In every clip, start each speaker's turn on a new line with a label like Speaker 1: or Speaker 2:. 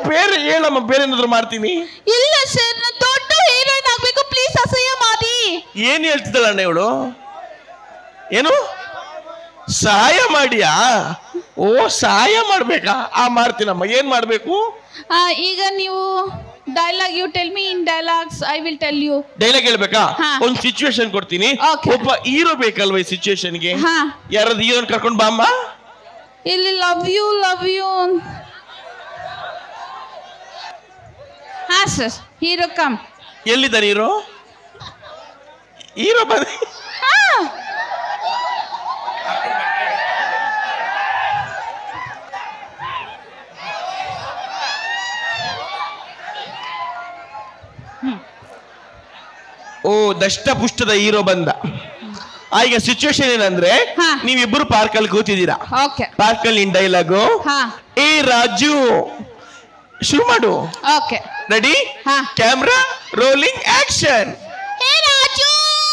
Speaker 1: ಬೇರೆ ಹೇಳಮ್ಮ ಬೇರೆ ಏನಾದ್ರು ಮಾಡ್ತೀನಿ
Speaker 2: ಇಲ್ಲ ಸರ್ ನಾನು ದೊಡ್ಡ ಹೀರೋಯಿನ್ ಆಗ್ಬೇಕು ಪ್ಲೀಸ್ ಅಸಹ್ಯ ಮಾಡಿ
Speaker 1: ಏನ್ ಹೇಳ್ತಿದ್ದಲ್ಲ ಇವಳು ಏನು ಸಹಾಯ ಮಾಡಿಯಾ ಓ ಸಹಾಯ ಮಾಡ್ಬೇಕಾ ಆ ಮಾಡ್ತೀನಮ್ಮ ಏನ್ ಮಾಡ್ಬೇಕು
Speaker 2: ಆ, ಈಗ ನೀವು dialogue you tell me in dialogues I will tell you
Speaker 1: dialogue ಹೇಳ್ಬೇಕಾ
Speaker 2: ಹಾ.
Speaker 1: ಒಂದ್ ಸಿಚುವೇಶನ್ ಕೊಡ್ತೀನಿ
Speaker 2: Okay.
Speaker 1: ಒಬ್ಬ ಹೀರೋ ಬೇಕಲ್ವಾ ಈ ಸಿಚುವೇಶನ್ಗೆ
Speaker 2: ಹಾ
Speaker 1: ಯಾರಾದ್ರು ಹೀರೋನ್ ಕರ್ಕೊಂಡ್ ಬಾ ಅಮ್ಮ
Speaker 2: ಇಲ್ಲಿ ಲವ್ ಯು ಲವ್ ಯು ಹಾ ಸರ್ ಹೀರೋ ಕಮ್
Speaker 1: ಎಲ್ಲಿದ್ದಾರೆ ಹೀರೋ ಹೀರೋ ಬಂದ
Speaker 2: ಹಾ
Speaker 1: ಓ ದಷ್ಟಪುಷ್ಟದ ಹೀರೋ ಬಂದ ಆ, ಈಗ ಸಿಚುವೇಶನ್ ಏನಂದ್ರೆ
Speaker 2: ಹಾ.
Speaker 1: ನೀವಿಬ್ರು ಪಾರ್ಕ್ ಅಲ್ಲಿ ಕೂತಿದ್ದೀರಾ
Speaker 2: ಓಕೆ
Speaker 1: ಪಾರ್ಕ್ ಅಲ್ಲಿ ನಿನ್ ಡೈಲಾಗು
Speaker 2: ಹಾ
Speaker 1: ಏ ರಾಜು ಶುರು ಮಾಡು
Speaker 2: ಓಕೆ
Speaker 1: ರೆಡಿ
Speaker 2: ಹಾ.
Speaker 1: Camera rolling action
Speaker 2: hey Raju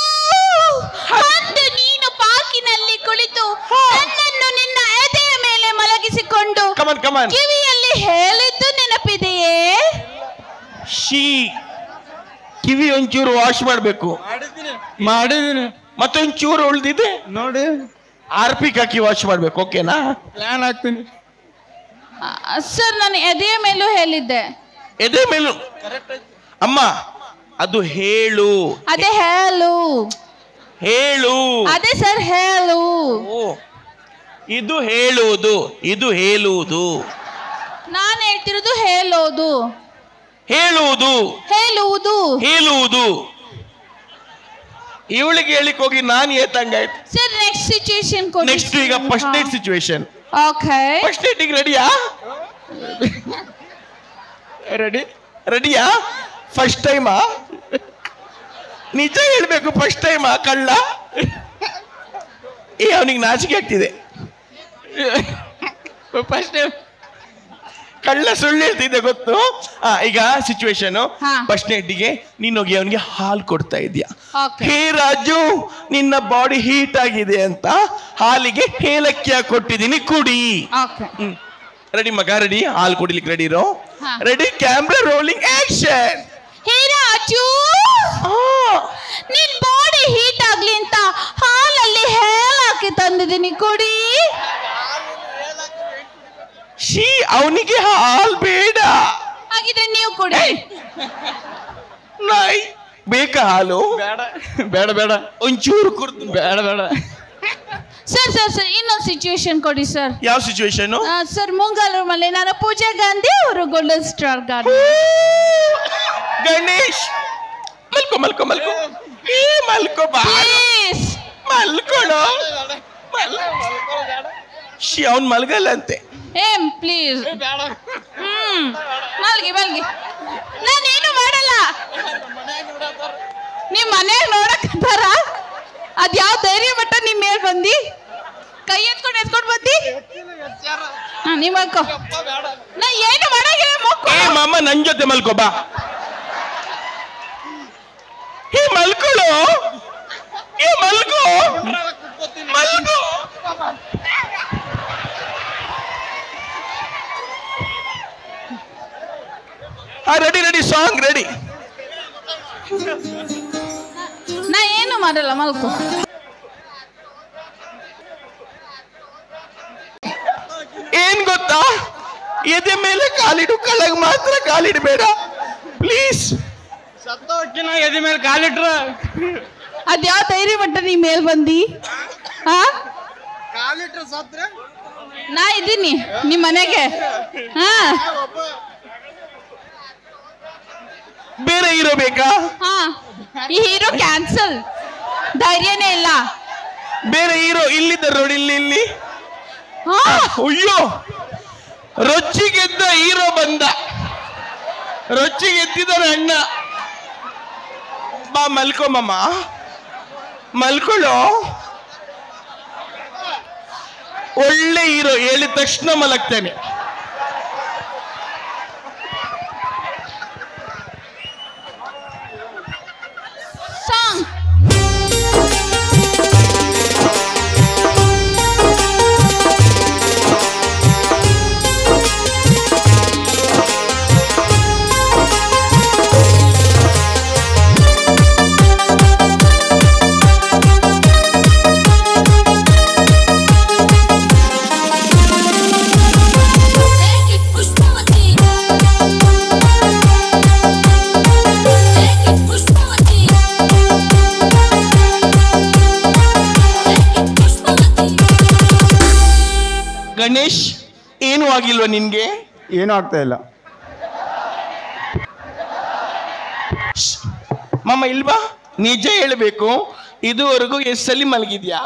Speaker 2: ಅಂದು ನೀನು ಪಾರ್ಕಿನಲ್ಲಿ ಕುಳಿತು ನನ್ನನ್ನು ನಿನ್ನ ಎದೆಯ ಮೇಲೆ ಮಲಗಿಸಿಕೊಂಡು
Speaker 1: ಕಮನ್ ಕಮನ್
Speaker 2: ಕಿವಿಯಲ್ಲಿ ಹೇಳಿದ್ದು ನೆನಪಿದೆಯೇ
Speaker 1: ಶೀ ಕಿವಿ ಒಂಚೂರು ವಾಶ್ ಮಾಡ್ಬೇಕು
Speaker 3: ಮಾಡಿದೀನಿ
Speaker 1: ಮತ್ತೊಂಚೂರು ಉಳ್ದಿದೆ
Speaker 3: ನೋಡಿ
Speaker 1: ಆರ್ ಪಿ ಹಾಕಿ ವಾಶ್ ಮಾಡ್ಬೇಕು ಓಕೆನಾ
Speaker 3: ಪ್ಲಾನ್ ಹಾಕ್ತೀನಿ
Speaker 2: ಸರ್ ನಾನು ಎದೆಯ ಮೇಲೂ ಹೇಳಿದ್ದೆ
Speaker 1: ಎದೆ ಮೇಲು ಅಮ್ಮ ಅದು ಹೇಳು
Speaker 2: ಅದೇ ಹೇಳು
Speaker 1: ಹೇಳು
Speaker 2: ಅದೇ ಸರ್ ಹೇಳು
Speaker 1: ಓ ಇದು ಹೇಳುವುದು ಇದು ಹೇಳುವುದು
Speaker 2: ನಾನು ಹೇಳ್ತಿರೋದು ಹೇಳೋದು
Speaker 1: ಹೇಳುವುದು
Speaker 2: ಹೇಳುವುದು
Speaker 1: ಹೇಳುವುದು ಇವಳಿಗೆ ಹೇಳಿಕ್ ಹೋಗಿ ನಾನು ಏತಂಗಾಯ್ತು
Speaker 2: ಸರ್ ನೆಕ್ಸ್ಟ್ ಸಿಚುಯೇಷನ್ ಕೊಡಿ
Speaker 1: ನೆಕ್ಸ್ಟ್ ಈಗ first night situation
Speaker 2: okay
Speaker 1: first ನೈಟಿಗೆ ರೆಡಿಯಾ ರೆಡಿ ರೆಡಿಯಾ ಫಸ್ಟ್ ಟೈಮಾ ನಿಜ ಹೇಳ್ಬೇಕು ಫಸ್ಟ್ ಟೈಮಾ ಕಳ್ಳ ಏ ಅವನಿಗೆ ನಾಚಿಕೆ ಆಗ್ತಿದೆ ಫಸ್ಟ್ ಟೈಮ್ ಕಳ್ಳ ಸುಳ್ಳು ಹೇಳ್ತಿದ್ದೆ ಗೊತ್ತು ಆ, ಈಗ ಸಿಚುವೇಶನ್
Speaker 2: ಹಾ.
Speaker 1: ಫಸ್ಟ್ ನೈಟಿಗೆ ನೀನು ಹೋಗಿ ಅವನಿಗೆ ಹಾಲು ಕೊಡ್ತಾ ಇದೀಯ
Speaker 2: ಓಕೆ
Speaker 1: ಹೇ ರಾಜು ನಿನ್ನ ಬಾಡಿ ಹೀಟ್ ಆಗಿದೆ ಅಂತ ಹಾಲಿಗೆ ಏಲಕ್ಕಿಯ ಕೊಟ್ಟಿದ್ದೀನಿ ಕುಡಿ
Speaker 2: ಓಕೆ
Speaker 1: ರೆಡಿ ಮಗ ರೆಡಿ ಹಾಲು ಕುಡಿಲಿಕ್ಕೆ ರೆಡಿ ಇರೋ
Speaker 2: ಹಾ.
Speaker 1: Ready camera rolling action
Speaker 2: hey Raju ನಿನ್ ಬಾಡಿ ಹೀಟ್ ಆಗ್ಲಿ ಅಂತ ಹಾಲಲ್ಲಿ ಹೇಲ್ ಹಾಕಿ ತಂದಿದ್ದೀನಿ ಕೊಡಿ
Speaker 1: ಶೀ ಅವನಿಗೆ ಹಾಲ್ ಬೇಡ
Speaker 2: ಹಾಗಿದ್ರೆ ನೀವು ಕೊಡಿ
Speaker 1: ನಾಯ್ ಬೇಕಾ ಹಾಲು
Speaker 3: ಬೇಡ ಬೇಡ ಬೇಡ
Speaker 1: ಒಂಚೂರು ಕುರ್ದು
Speaker 3: ಬೇಡ ಬೇಡ
Speaker 2: ಸರ್ ಸರ್ ಸರ್ ಇನ್ನೊಂದು ಸಿಚುಯೇಷನ್ ಕೊಡಿ ಸರ್
Speaker 1: ಯಾವ ಸಿಚುವೇಶನ್
Speaker 2: ಸರ್ ಮುಂಗಾರು ಮಲೆ ನಾನು ಪೂಜಾ ಗಾಂಧಿ ಅವರು ಗೋಲ್ಡನ್ ಸ್ಟಾರ್ ಗಾರ್ಡನ್
Speaker 1: ಗಣೇಶ್ ಮಲ್ಕೋ ಮಲ್ಕೋ ಮಲ್ಕೋ ಏ ಮಲ್ಕೋ ಬಾ
Speaker 2: ಪ್ಲೀಸ್
Speaker 1: ಮಲ್ಕೊಳು ಶಿ ಅವ್ನ್ ಮಲ್ಗಲ್ಲಂತೆ
Speaker 2: ಏಂ ಪ್ಲೀಸ್ ಹ್ಮ್ ಮಲ್ಗಿ ಮಲ್ಗಿ ನಾನೇನು ಮಾಡಲ್ಲ ನಿಮ್ ಮನೆಯಾಗ ನೋಡಕತ್ತಾರ ಅದ್ ಯಾವ ಧೈರ್ಯ ಮಟ್ಟ ನಿಮ್ ಮೇಲ್ ಬಂದಿ ಕೈ ಎತ್ಕೊಂಡು ಎತ್ಕೊಂಡು ಬಂದಿ ಹಾ ನೀವ್ ಮಲ್ಕೋ ನಾ ಏನು ಮಾಡಂಗಿಲ್ಲ ಮಕ್ಕಳು
Speaker 1: ಏ ಮಾಮ ನನ್ ಜೊತೆ ಮಲ್ಕೋ ಬಾ ಏ ಮಲ್ಕೊಳು ಏ ಮಲ್ಕೋ ಮಲ್ಕೋ ಹಾ ರೆಡಿ ರೆಡಿ ಸಾಂಗ್ ರೆಡಿ
Speaker 2: ನಾ ಏನು ಮಾಡಲ್ಲ ಮಲ್ಕೋ
Speaker 1: ಏನ್ ಗೊತ್ತಾ ಎದೆ ಮೇಲೆ ಕಾಲಿಡು ಕೆಳಗ್ ಮಾತ್ರ ಕಾಲಿಡಬೇಡ ಪ್ಲೀಸ್
Speaker 3: ಸತ್ತೋಕಿನ ಎದೆ ಮೇಲೆ ಕಾಲಿಟ್ರ
Speaker 2: ಅದ್ ಯಾವ ಧೈರ್ಯ ಮಟ್ಟ ನೀ ಮೇಲ್ ಬಂದಿ ಹಾ
Speaker 3: ಕಾಲಿಟ್ರ ಸತ್ರ
Speaker 2: ನಾ ಇದ್ದೀನಿ ನಿಮ್ ಮನೆಗೆ ಹಾ
Speaker 1: ಬೇರೆ ಹೀರೋ ಬೇಕಾ
Speaker 2: ಹಾ ಈ ಹೀರೋ ಕ್ಯಾನ್ಸಲ್ ಧೈರ್ಯನೇ ಇಲ್ಲ
Speaker 1: ಬೇರೆ ಹೀರೋ ಇಲ್ಲಿದ್ದಾರೆ ನೋಡಿ ಇಲ್ಲಿ ಇಲ್ಲಿ
Speaker 2: ಹಾ
Speaker 1: ಅಯ್ಯೋ ರೊಚ್ಚಿಗೆದ್ದ ಹೀರೋ ಬಂದ ರೊಚ್ಚಿಗೆದ್ದಿದ್ದಾರೆ ಅಣ್ಣ ಬಾ ಮಲ್ಕೊಮಮ್ಮ ಮಲ್ಕೊಳ್ಳೋ ಒಳ್ಳೆ ಹೀರೋ ಹೇಳಿದ ತಕ್ಷಣ ಮಲಗ್ತಾನೆ
Speaker 2: ಸಾಂಗ್
Speaker 1: ಉಮೇಶ್ ಏನು ಆಗಿಲ್ವಾ ನಿನ್ಗೆ
Speaker 3: ಏನೂ ಆಗ್ತಾ ಇಲ್ಲ
Speaker 1: ಮಮ್ಮ ಇಲ್ವಾ ನಿಜ ಹೇಳ್ಬೇಕು ಇದುವರೆಗೂ ಎಸ್ಸಲ್ಲಿ ಮಲಗಿದ್ಯಾ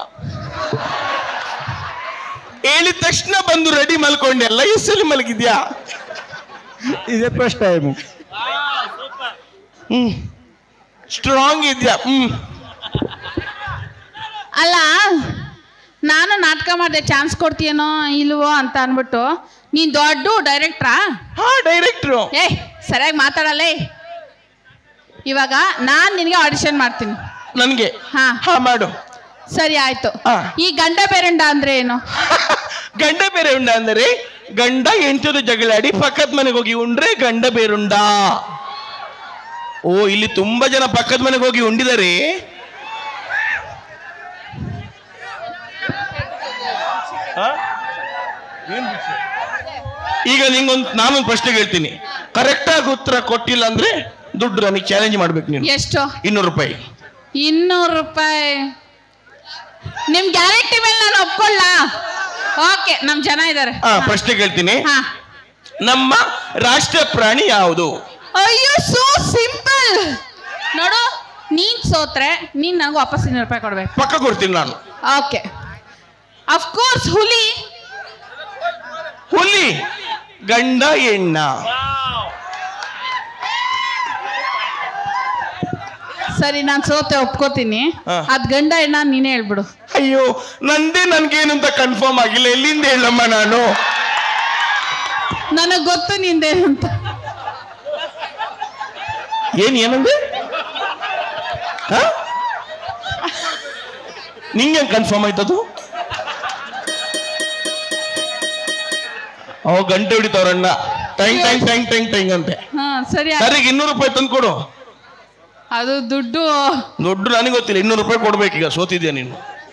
Speaker 1: ಹೇಳಿದ ತಕ್ಷಣ ಬಂದು ರೆಡಿ ಮಲ್ಕೊಂಡೆಲ್ಲ ಎಸ್ಸಲ್ಲಿ ಮಲಗಿದ್ಯಾ
Speaker 3: ಇದೇ ಫಸ್ಟ್ ಟೈಮು
Speaker 1: ಹ್ಮ್ ಸ್ಟ್ರಾಂಗ್ ಇದ್ಯಾ ಹ್ಮ್
Speaker 2: ಅಲ್ಲ ನಾನು ನಾಟಕ ಮಾಡಿದೆ ಚಾನ್ಸ್ ಕೊಡ್ತೀಯನೋ ಇಲ್ವೋ ಅಂತ ಅನ್ಬಿಟ್ಟು ನೀನ್ ದೊಡ್ಡ ಡೈರೆಕ್ಟ್ರಾ
Speaker 1: ಹಾ ಡೈರೆಕ್ಟ್ರು
Speaker 2: ಏ ಸರಿಯಾಗಿ ಮಾತಾಡಲ್ಲೇ ಇವಾಗ ನಾನು ನಿನಗೆ ಆಡಿಷನ್ ಮಾಡ್ತೀನಿ
Speaker 1: ನನ್ಗೆ
Speaker 2: ಹಾ
Speaker 1: ಹಾ ಮಾಡು
Speaker 2: ಸರಿ ಆಯ್ತು
Speaker 1: ಹಾ.
Speaker 2: ಈ ಗಂಡ ಬೇರೆಂಡ ಅಂದ್ರೆ ಏನು
Speaker 1: ಗಂಡ ಬೇರೆ ಉಂಡ ಅಂದರೆ ಗಂಡ ಎಂಟದು ಜಗಳಾಡಿ ಪಕ್ಕದ ಮನೆಗೆ ಹೋಗಿ ಉಂಡ್ರೆ ಗಂಡ ಬೇರುಂಡ ಓ ಇಲ್ಲಿ ತುಂಬಾ ಜನ ಪಕ್ಕದ ಮನೆಗೆ ಹೋಗಿ ಉಂಡಿದ್ದಾರೆ ಆ? ಏನ್ ಭಿಕ್ಷೆ? ಈಗ ನಿಂಗೊಂದು ನಾನೊಂದು ಪ್ರಶ್ನೆ ಹೇಳ್ತೀನಿ ಕರೆಕ್ಟಾಗಿ ಉತ್ತರ ಕೊಟ್ಟಿಲ್ಲ ಅಂದ್ರೆ ದುಡ್ಡು ನನಗೆ ಚಾಲೆಂಜ್ ಮಾಡ್ಬೇಕು ನೀನು
Speaker 2: ಎಷ್ಟು
Speaker 1: ಇನ್ನೂರು ರೂಪಾಯಿ
Speaker 2: ಇನ್ನೂರು ರೂಪಾಯಿ ನಿಮ್ ಗ್ಯಾರಂಟಿ ಮೇಲೆ ನಾನು ಒಪ್ಕೊಳ್ಳ ಓಕೆ ನಮ್ ಜನ ಇದಾರೆ
Speaker 1: ಹಾ ಪ್ರಶ್ನೆ ಕೇಳ್ತೀನಿ
Speaker 2: ಹಾ
Speaker 1: ನಮ್ಮ ರಾಷ್ಟ್ರ ಪ್ರಾಣಿ ಯಾವುದು
Speaker 2: ಅಯ್ಯೋ ಸೋ ಸಿಂಪಲ್ ನೋಡು ನೀನ್ ಸೋತ್ರೆ ನೀನ್ ನನಗೆ ವಾಪಸ್ ಇನ್ನೂರು ರೂಪಾಯಿ ಕೊಡ್ಬೇಕು
Speaker 1: ಪಕ್ಕ ಕೊಡ್ತೀನಿ ನಾನು
Speaker 2: ಓಕೆ ಅಫ್ಕೋರ್ಸ್ ಹುಲಿ
Speaker 1: ಹುಲಿ ಗಂಡ ಹೆಣ್ಣ
Speaker 2: ಸರಿ ನಾನು ಸೋತೆ ಒಪ್ಕೋತೀನಿ
Speaker 1: ಹಾ.
Speaker 2: ಅದ್ ಗಂಡ ಹೆಣ್ಣ ನೀನೇ ಹೇಳ್ಬಿಡು
Speaker 1: ಅಯ್ಯೋ ನಂದೇ ನನ್ಗೇನು ಅಂತ ಕನ್ಫರ್ಮ್ ಆಗಿಲ್ಲ ಎಲ್ಲಿಂದ ಹೇಳಮ್ಮ ನಾನು
Speaker 2: ನನಗ್ ಗೊತ್ತು ನಿಂದೆ ಅಂತ
Speaker 1: ಏನ್ ಏನಂದೆ ಹ? ನಿಂಗೆ ಕನ್ಫರ್ಮ್ ಆಯ್ತದು ಅವ ಗಂಟೆ ಹೊಡಿತಾವ್ರಣ್ಣ ಟೈಂಗ್ ಟೈಂಗ್ ಟೈಂಗ್ ಟೈಂಗ್ ಟೈಂಗ್ ಅಂತೆ
Speaker 2: ಹಾ ಸರಿ ಆಯ್ತು.
Speaker 1: ಸರಿಗೆ ಇನ್ನೂರು ರೂಪಾಯಿ ತಂದು ಕೊಡು
Speaker 2: ಅದು ದುಡ್ಡು
Speaker 1: ದೊಡ್ಡ ನನಗೆ ಗೊತ್ತಿಲ್ಲ ಇನ್ನೂರು ರೂಪಾಯಿ ಕೊಡ್ಬೇಕೀಗ ಸೋತಿದ್ಯಾ ನೀನು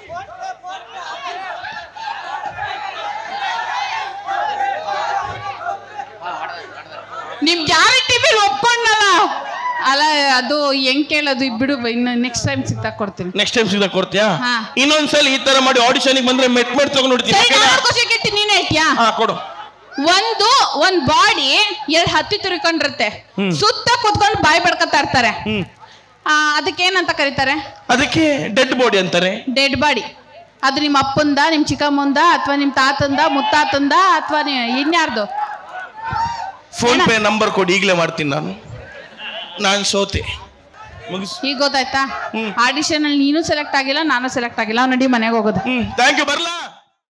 Speaker 2: ನಿಮ್ ಗ್ಯಾರಂಟಿ ಮೇಲೆ ಒಪ್ಕೊಂಡಲ್ಲ ಅಲ್ಲ ಅದು ಹೆಂಗ್ ಕೇಳೋದು ಇದ್ ಬಿಡು ಇನ್ನು ನೆಕ್ಸ್ಟ್ ಟೈಮ್ ಸಿಗ್ತಾ ಕೊಡ್ತೀನಿ
Speaker 1: ನೆಕ್ಸ್ಟ್ ಟೈಮ್ ಸೀದಾ ಕೊಡ್ತೀಯಾ
Speaker 2: ಹಾ.
Speaker 1: ಇನ್ನೊಂದ್ಸಲ ಈ ತರ ಮಾಡಿ ಆಡಿಷನ್ಗೆ ಬಂದ್ರೆ ಮೆಟ್ ಮಾಡಿ ತಗೊಂಡು ನೋಡ್ತೀನಿ
Speaker 2: ಸರಿ ನಾನು ಕ್ವಶನ್ ಕೇಳ್ತೀನಿ ನೀನ್ ಹೇಳ್ತೀಯಾ
Speaker 1: ಹಾ ಕೊಡು
Speaker 2: ಒಂದು ಒಂದ್ ಬಾಡಿ ಎರಡ್ ಹತ್ತಿ ತುರ್ಕೊಂಡಿರುತ್ತೆ
Speaker 1: ಹ್ಮ್.
Speaker 2: ಸುತ್ತ ಕುತ್ಕೊಂಡು ಬಾಯಿ ಬಡ್ಕೊತಾ ಇರ್ತಾರೆ
Speaker 1: ಹ್ಮ್
Speaker 2: ಆ, ಅದಕ್ಕೇನಂತ ಕರೀತಾರೆ
Speaker 1: ಅದಕ್ಕೆ ಡೆಡ್ ಬಾಡಿ ಅಂತಾರೆ
Speaker 2: ಡೆಡ್ ಬಾಡಿ ಅದು ನಿಮ್ಮ ಅಪ್ಪಂದ ನಿಮ್ ಚಿಕ್ಕಮ್ಮಂದ ಅಥವಾ ನಿಮ್ ತಾತಂದ ಮುತ್ತಾತಂದ ಅಥವಾ ಇನ್ಯಾರ್ದು
Speaker 1: ಫೋನ್ ಪೇ ನಂಬರ್ ಕೊಡಿ ಈಗಲೇ ಮಾಡ್ತೀನಿ ನಾನು ನಾನು ಸೋತೆ ಮುಗಿಸ್
Speaker 2: ಈಗ ಗೊತ್ತಾಯ್ತಾ
Speaker 1: ಹ್ಮ್.
Speaker 2: ಆಡಿಷನ್ ಅಲ್ಲಿ ನೀನು ಸೆಲೆಕ್ಟ್ ಆಗಿಲ್ಲ ನಾನು ಸೆಲೆಕ್ಟ್ ಆಗಿಲ್ಲ ನಡಿ ಮನೆಗೆ ಹೋಗೋದು
Speaker 1: ಹ್ಮ್ ಥ್ಯಾಂಕ್ ಯು ಬರ್ಲಾ